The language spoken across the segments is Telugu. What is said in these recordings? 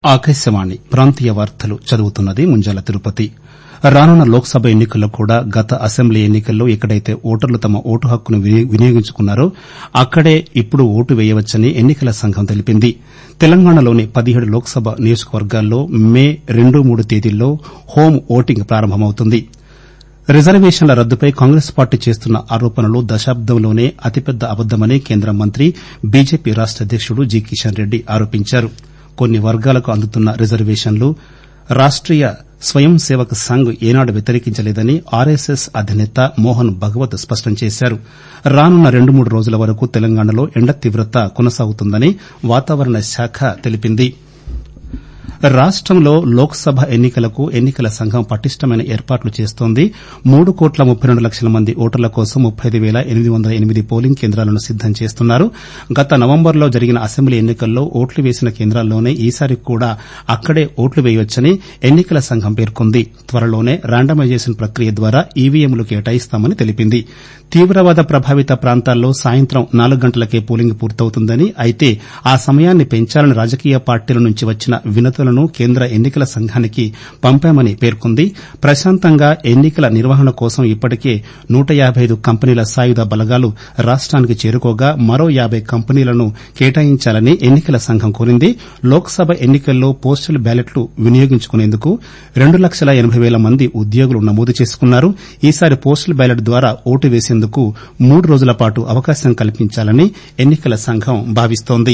ఆకాశవాణి ప్రాంతీయ వార్తలు చదువుతున్నది ముంజాల తిరుపతి రానున్న లోక్ సభ ఎన్నికల్లో కూడా గత అసెంబ్లీ ఎన్నికల్లో ఎక్కడైతే ఓటర్లు తమ ఓటు హక్కును వినియోగించుకున్నారో అక్కడే ఇప్పుడు ఓటు వేయవచ్చని ఎన్నికల సంఘం తెలిపింది తెలంగాణలోని పదిహేడు లోక్ సభ నియోజకవర్గాల్లో మే రెండు మూడు తేదీల్లో హోం ఓటింగ్ ప్రారంభమవుతుంది రిజర్వేషన్ల రద్దుపై కాంగ్రెస్ పార్టీ చేస్తున్న ఆరోపణలు దశాబ్దంలోనే అతిపెద్ద అబద్దమని కేంద్ర మంత్రి బీజేపీ రాష్ట అధ్యకుడు జి కిషన్ రెడ్డి ఆరోపించారు కొన్ని వర్గాలకు అందుతున్న రిజర్వేషన్లు రాష్టీయ స్వయం సేవక్ సంఘ్ ఏనాడు వ్యతిరేకించలేదని ఆర్ఎస్ఎస్ అధినేత మోహన్ భగవత్ స్పష్టం చేశారు రానున్న రెండు మూడు రోజుల వరకు తెలంగాణలో ఎండ తీవ్రత కొనసాగుతుందని వాతావరణ శాఖ తెలిపింది రాష్టంలో లోక్ సభ ఎన్నికలకు ఎన్నికల సంఘం పటిష్టమైన ఏర్పాట్లు చేస్తోంది మూడు కోట్ల ముప్పై రెండు లక్షల మంది ఓటర్ల కోసం ముప్పై ఐదు పేల ఎనిమిది వందల ఎనిమిది పోలింగ్ కేంద్రాలను సిద్దం చేస్తున్నారు గత నవంబర్లో జరిగిన అసెంబ్లీ ఎన్నికల్లో ఓట్లు వేసిన కేంద్రాల్లోనే ఈసారి కూడా అక్కడే ఓట్లు వేయవచ్చని ఎన్నికల సంఘం పేర్కొంది త్వరలోనే ర్యాండమైజేషన్ ప్రక్రియ ద్వారా ఈవీఎంలు కేటాయిస్తామని తెలిపింది తీవ్రవాద ప్రభావిత ప్రాంతాల్లో సాయంత్రం నాలుగు గంటలకే పోలింగ్ పూర్తవుతుందని అయితే ఆ సమయాన్ని పెంచాలని రాజకీయ పార్టీల నుంచి వచ్చిన వినతులను కేంద్ర ఎన్నికల సంఘానికి పంపామని పేర్కొంది ప్రశాంతంగా ఎన్నికల నిర్వహణ కోసం ఇప్పటికే నూట యాబై ఐదు కంపెనీల సాయుధ బలగాలు రాష్టానికి చేరుకోగా మరో యాబై కంపెనీలను కేటాయించాలని ఎన్నికల సంఘం కోరింది లోక్ సభ ఎన్నికల్లో పోస్టల్ బ్యాలెట్లు వినియోగించుకునేందుకు రెండు లక్షల ఎనబై పేల మంది ఉద్యోగులు నమోదు చేసుకున్నారు ఈసారి పోస్టల్ బ్యాలెట్ ద్వారా ఓటు వేసేందుకు మూడు రోజుల పాటు అవకాశం కల్పించాలని ఎన్నికల సంఘం భావిస్తోంది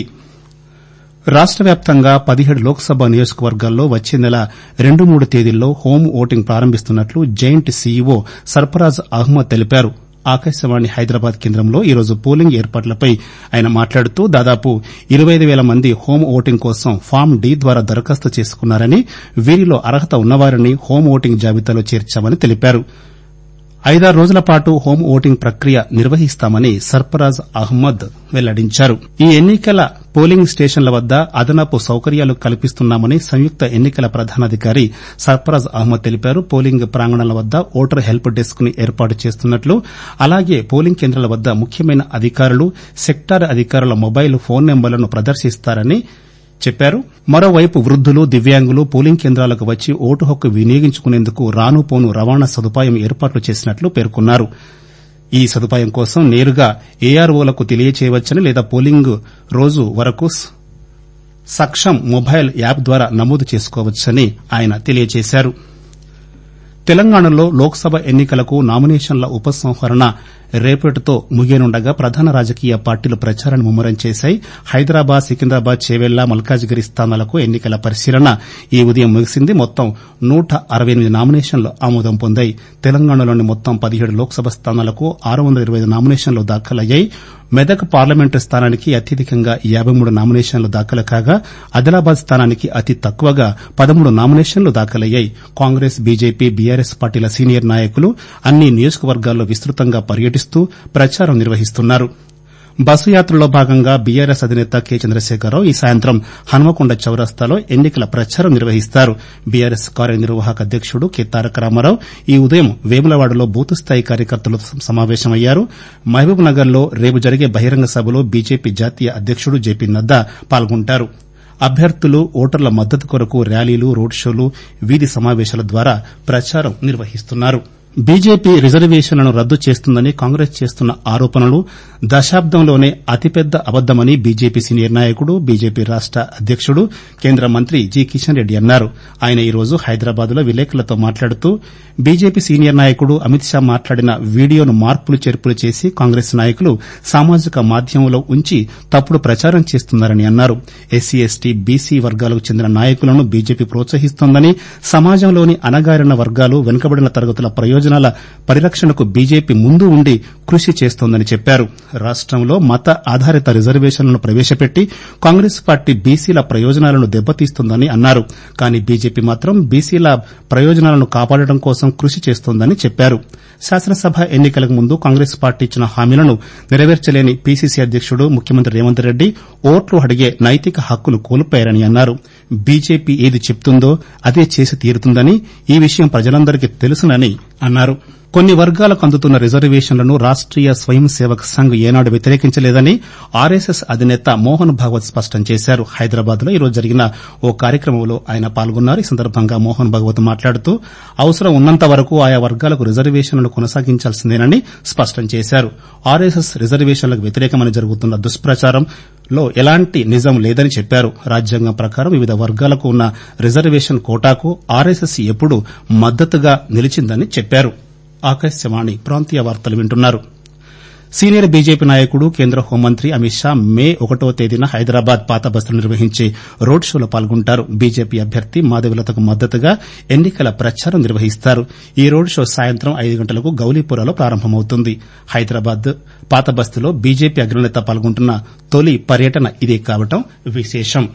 రాష్ట వ్యాప్తంగా పదిహేడు లోక్ సభ నియోజకవర్గాల్లో వచ్చే నెల రెండు మూడు తేదీల్లో హోం ఓటింగ్ ప్రారంభిస్తున్నట్లు జెయింట్ సీఈఓ సర్పరాజ్ అహ్మద్ తెలిపారు ఆకాశవాణి హైదరాబాద్ కేంద్రంలో ఈరోజు పోలింగ్ ఏర్పాట్లపై ఆయన మాట్లాడుతూ దాదాపు ఇరవై ఐదు పేల మంది హోం ఓటింగ్ కోసం ఫామ్ డి ద్వారా దరఖాస్తు చేసుకున్నారని వీరిలో అర్హత ఉన్నవారిని హోం ఓటింగ్ జాబితాలో చేర్చామని తెలిపారు ఐదారు రోజుల పాటు హోం ఓటింగ్ ప్రక్రియ నిర్వహిస్తామని సర్పరాజ్ అహ్మద్ వెల్లడించారు ఈ ఎన్నికల పోలింగ్ స్టేషన్ల వద్ద అదనపు సౌకర్యాలు కల్పిస్తున్నామని సంయుక్త ఎన్నికల ప్రధానాధికారి సర్పరాజ్ అహ్మద్ తెలిపారు పోలింగ్ ప్రాంగణాల వద్ద ఓటర్ హెల్ప్ డెస్క్ ను ఏర్పాటు చేస్తున్నట్లు అలాగే పోలింగ్ కేంద్రాల వద్ద ముఖ్యమైన అధికారులు సెక్టార్ అధికారుల మొబైల్ ఫోన్ నెంబర్లను ప్రదర్శిస్తారని చెప్పారు మరోవైపు వృద్దులు దివ్యాంగులు పోలింగ్ కేంద్రాలకు వచ్చి ఓటు హక్కు వినియోగించుకునేందుకు రాను పోను రవాణా సదుపాయం ఏర్పాట్లు చేసినట్లు పేర్కొన్నారు ఈ సదుపాయం కోసం నేరుగా ఏఆర్ఓలకు తెలియచేయవచ్చని లేదా పోలింగ్ రోజు వరకు సక్షం మొబైల్ యాప్ ద్వారా నమోదు చేసుకోవచ్చని ఆయన తెలియజేశారు తెలంగాణలో లోక్ సభ ఎన్నికలకు నామినేషన్ల ఉపసంహరణ రేపటితో ముగియనుండగా ప్రధాన రాజకీయ పార్టీలు ప్రచారాన్ని ముమ్మరం చేశాయి హైదరాబాద్ సికింద్రాబాద్ చేవెళ్ల మల్కాజిగిరి స్థానాలకు ఎన్నికల పరిశీలన ఈ ఉదయం ముగిసింది మొత్తం నూట అరవై ఎనిమిది నామినేషన్లు ఆమోదం పొందాయి తెలంగాణలోని మొత్తం పదిహేడు లోక్సభ స్థానాలకు ఆరు వందల ఇరవై ఐదు నామినేషన్లు దాఖలయ్యాయి మెదక్ పార్లమెంటు స్థానానికి అత్యధికంగా యాబై మూడు నామినేషన్లు దాఖలు కాగా ఆదిలాబాద్ స్థానానికి అతి తక్కువగా పదమూడు నామినేషన్లు దాఖలయ్యాయి కాంగ్రెస్ బీజేపీ బీఆర్ఎస్ పార్టీల సీనియర్ నాయకులు అన్ని నియోజకవర్గాల్లో విస్తృతంగా పర్యటిస్తూ ప్రచారం నిర్వహిస్తున్నారు బస్సు యాత్రలో భాగంగా బీఆర్ఎస్ అధినేత కె చంద్రశేఖరరావు ఈ సాయంత్రం హన్మకొండ చౌరస్తాలో ఎన్నికల ప్రచారం నిర్వహిస్తారు బీఆర్ఎస్ కార్యనిర్వాహక అధ్యకుడు కె తారక రామారావు ఈ ఉదయం వేములవాడలో బూత్ స్థాయి కార్యకర్తలతో సమావేశమయ్యారు మహబూబ్ నగర్ లో రేపు జరిగే బహిరంగ సభలో బీజేపీ జాతీయ అధ్యకుడు జేపీ నడ్డా పాల్గొంటారు అభ్యర్థులు ఓటర్ల మద్దతు కొరకు ర్యాలీలు రోడ్ షోలు వీధి సమావేశాల ద్వారా ప్రచారం నిర్వహిస్తున్నారు బీజేపీ రిజర్వేషన్లను రద్దు చేస్తుందని కాంగ్రెస్ చేస్తున్న ఆరోపణలు దశాబ్దంలోనే అతిపెద్ద అబద్దమని బీజేపీ సీనియర్ నాయకుడు బీజేపీ రాష్ట అధ్యకుడు కేంద్ర మంత్రి జి కిషన్ రెడ్డి అన్నారు ఆయన ఈరోజు హైదరాబాద్ లో విలేకరులతో మాట్లాడుతూ బీజేపీ సీనియర్ నాయకుడు అమిత్ షా మాట్లాడిన వీడియోను మార్పులు చేర్పులు చేసి కాంగ్రెస్ నాయకులు సామాజిక మాధ్యమంలో ఉంచి తప్పుడు ప్రచారం చేస్తున్నారని అన్నారు ఎస్సీ ఎస్టీ బీసీ వర్గాలకు చెందిన నాయకులను బీజేపీ ప్రోత్సహిస్తోందని సమాజంలోని అణగారిన వర్గాలు వెనుకబడిన తరగతుల ప్రయోజనాల పరిరక్షణకు బీజేపీ ముందు ఉండి కృషి చేస్తోందని చెప్పారు రాష్టంలో మత ఆధారిత రిజర్వేషన్లను ప్రవేశపెట్టి కాంగ్రెస్ పార్టీ బీసీల ప్రయోజనాలను దెబ్బతీస్తోందని అన్నారు కానీ బీజేపీ మాత్రం బీసీల ప్రయోజనాలను కాపాడడం కోసం కృషి చేస్తోందని చెప్పారు శాసనసభ ఎన్నికలకు ముందు కాంగ్రెస్ పార్టీ ఇచ్చిన హామీలను నెరవేర్చలేని పీసీసీ అధ్యకుడు ముఖ్యమంత్రి రేవంత్ రెడ్డి ఓట్లు అడిగే నైతిక హక్కును కోల్పోయారని అన్నారు బీజేపీ ఏది చెప్తుందో అదే చేసి తీరుతుందని ఈ విషయం ప్రజలందరికీ తెలుసునని అన్నారు కొన్ని వర్గాలకు అందుతున్న రిజర్వేషన్లను రాష్టీయ స్వయం సేవక్ సంఘ్ ఏనాడు వ్యతిరేకించలేదని ఆర్ఎస్ఎస్ అధినేత మోహన్ భాగవత్ స్పష్టం చేశారు హైదరాబాద్ లో ఈరోజు జరిగిన ఓ కార్యక్రమంలో ఆయన పాల్గొన్నారు ఈ సందర్భంగా మోహన్ భాగవత్ మాట్లాడుతూ అవసరం ఉన్నంత వరకు ఆయా వర్గాలకు రిజర్వేషన్లను కొనసాగించాల్సిందేనని స్పష్టం చేశారు ఆర్ఎస్ఎస్ రిజర్వేషన్లకు వ్యతిరేకమని జరుగుతున్న దుష్ప్రచారంలో ఎలాంటి నిజం లేదని చెప్పారు రాజ్యాంగం ప్రకారం వివిధ వర్గాలకు ఉన్న రిజర్వేషన్ కోటాకు ఆర్ఎస్ఎస్ ఎప్పుడూ మద్దతుగా నిలిచిందని చెప్పారు ఆకాశవాణి ప్రాంతీయ వార్తలు వింటున్నారు సీనియర్ బీజేపీ నాయకుడు కేంద్ర హోంమంత్రి అమిత్ షా మే ఒకటో తేదీన హైదరాబాద్ పాత బస్తీలో నిర్వహించే రోడ్ షోలో పాల్గొంటారు బీజేపీ అభ్యర్థి మాధవిలతకు మద్దతుగా ఎన్నికల ప్రచారం నిర్వహిస్తారు ఈ రోడ్ షో సాయంత్రం ఐదు గంటలకు గౌలీపురాలో ప్రారంభమవుతుంది హైదరాబాద్ పాత బస్తీలో బీజేపీ అగ్రనేత పాల్గొంటున్న తొలి పర్యటన ఇదే కావడం విశేషం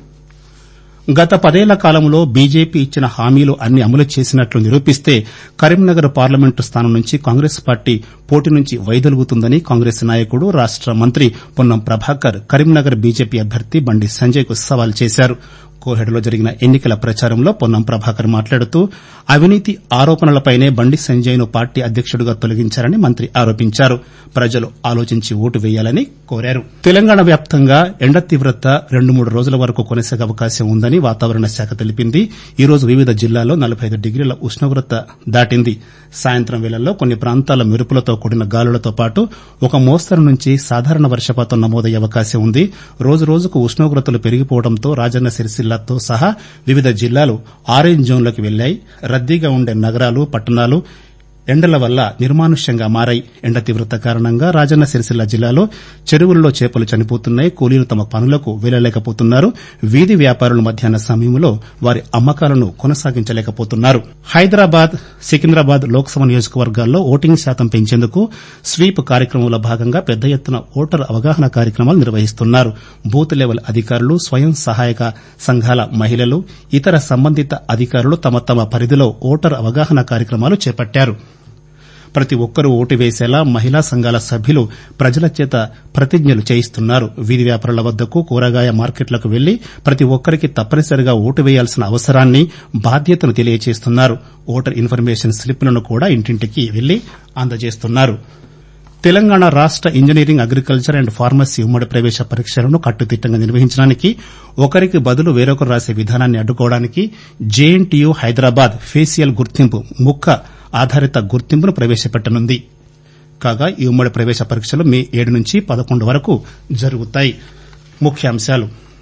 గత పదేళ్ల కాలంలో బీజేపీ ఇచ్చిన హామీలు అన్ని అమలు చేసినట్లు నిరూపిస్తే కరీంనగర్ పార్లమెంటు స్థానం నుంచి కాంగ్రెస్ పార్టీ పోటీ నుంచి వైదొలుగుతుందని కాంగ్రెస్ నాయకుడు రాష్ట మంత్రి పొన్నం ప్రభాకర్ కరీంనగర్ బీజేపీ అభ్యర్థి బండి సంజయ్ కు సవాల్ చేశారు కోహెడలో జరిగిన ఎన్నికల ప్రచారంలో పొన్నం ప్రభాకర్ మాట్లాడుతూ అవినీతి ఆరోపణలపైనే బండి సంజయ్ ను పార్టీ అధ్యకుడిగా తొలగించారని మంత్రి ఆరోపించారు ప్రజలు ఆలోచించి ఓటు వేయాలని కోరారు తెలంగాణ వ్యాప్తంగా ఎండ తీవ్రత రెండు మూడు రోజుల వరకు కొనసాగే అవకాశం ఉందని వాతావరణ శాఖ తెలిపింది ఈ రోజు వివిధ జిల్లాల్లో నలబై ఐదు డిగ్రీల ఉష్ణోగ్రత దాటింది సాయంత్రం వేళల్లో కొన్ని ప్రాంతాల మెరుపులతో కూడిన గాలులతో పాటు ఒక మోస్తరు నుంచి సాధారణ వర్షపాతం నమోదయ్యే అవకాశం ఉంది రోజురోజుకు ఉష్ణోగ్రతలు పెరిగిపోవడంతో రాజన్న సిరిసిల్లతో సహా వివిధ జిల్లాలు ఆరెంజ్ జోన్లోకి వెళ్లాయి రద్దీగా ఉండే నగరాలు పట్టణాలు ఎండల వల్ల నిర్మానుష్యంగా మారాయి ఎండ తీవ్రత కారణంగా రాజన్న సిరిసిల్ల జిల్లాలో చెరువుల్లో చేపలు చనిపోతున్నాయి కూలీలు తమ పనులకు వెళ్లలేకపోతున్నారు వీధి వ్యాపారులు మధ్యాహ్న సమయంలో వారి అమ్మకాలను కొనసాగించలేకపోతున్నారు హైదరాబాద్ సికింద్రాబాద్ లోక్సభ నియోజకవర్గాల్లో ఓటింగ్ శాతం పెంచేందుకు స్వీప్ కార్యక్రమంలో భాగంగా పెద్ద ఎత్తున ఓటర్ అవగాహన కార్యక్రమాలు నిర్వహిస్తున్నారు బూత్ లెవెల్ అధికారులు స్వయం సహాయక సంఘాల మహిళలు ఇతర సంబంధిత అధికారులు తమ తమ పరిధిలో ఓటర్ అవగాహన కార్యక్రమాలు చేపట్టారు ప్రతి ఒక్కరూ ఓటు వేసేలా మహిళా సంఘాల సభ్యులు ప్రజల చేత ప్రతిజ్ఞలు చేయిస్తున్నారు వీధి వ్యాపారుల వద్దకు కూరగాయ మార్కెట్లకు వెళ్లి ప్రతి ఒక్కరికి తప్పనిసరిగా ఓటు వేయాల్సిన అవసరాన్ని బాధ్యతను తెలియజేస్తున్నారు ఓటర్ ఇన్ఫర్మేషన్ స్లిప్లను కూడా ఇంటింటికి వెళ్లి అందజేస్తున్నారు తెలంగాణ రాష్ట ఇంజనీరింగ్ అగ్రికల్చర్ అండ్ ఫార్మసీ ఉమ్మడి ప్రవేశ పరీక్షలను కట్టుదిట్టంగా నిర్వహించడానికి ఒకరికి బదులు వేరొకరు రాసే విధానాన్ని అడ్డుకోవడానికి జేఎన్టీయూ హైదరాబాద్ ఫేసియల్ గుర్తింపు ముక్క ఆధారిత గుర్తింపును ప్రవేశపెట్టనుంది కాగా ఈ ఉమ్మడి ప్రవేశ పరీక్షలు మే ఏడు నుంచి పదకొండు వరకు జరుగుతాయి ముఖ్యాంశాలు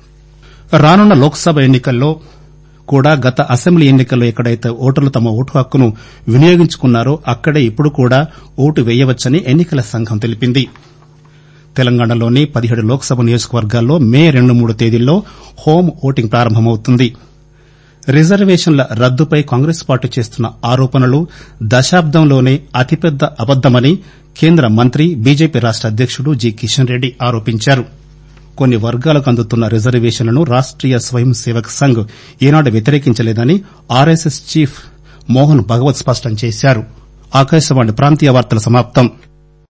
రానున్న లోక్సభ ఎన్నికల్లో కూడా గత అసెంబ్లీ ఎన్నికల్లో ఎక్కడైతే ఓటర్లు తమ ఓటు హక్కును వినియోగించుకున్నారో అక్కడే ఇప్పుడు కూడా ఓటు వేయవచ్చని ఎన్నికల సంఘం తెలిపింది తెలంగాణలోని పదిహేడు లోక్సభ నియోజకవర్గాల్లో మే రెండు మూడు తేదీల్లో హోం ఓటింగ్ ప్రారంభమవుతుంది రిజర్వేషన్ల రద్దుపై కాంగ్రెస్ పార్టీ చేస్తున్న ఆరోపణలు దశాబ్దంలోనే అతిపెద్ద అబద్దమని కేంద్ర మంత్రి బీజేపీ రాష్ట అధ్యకుడు జి కిషన్ రెడ్డి ఆరోపించారు కొన్ని వర్గాలకు అందుతున్న రిజర్వేషన్లను రాష్టీయ స్వయం సేవక్ సంఘ్ ఏనాడు వ్యతిరేకించలేదని ఆర్ఎస్ఎస్ చీఫ్ మోహన్ భగవత్ స్పష్టం చేశారు ఆకాశవాణి ప్రాంతీయ వార్తల సమాప్తం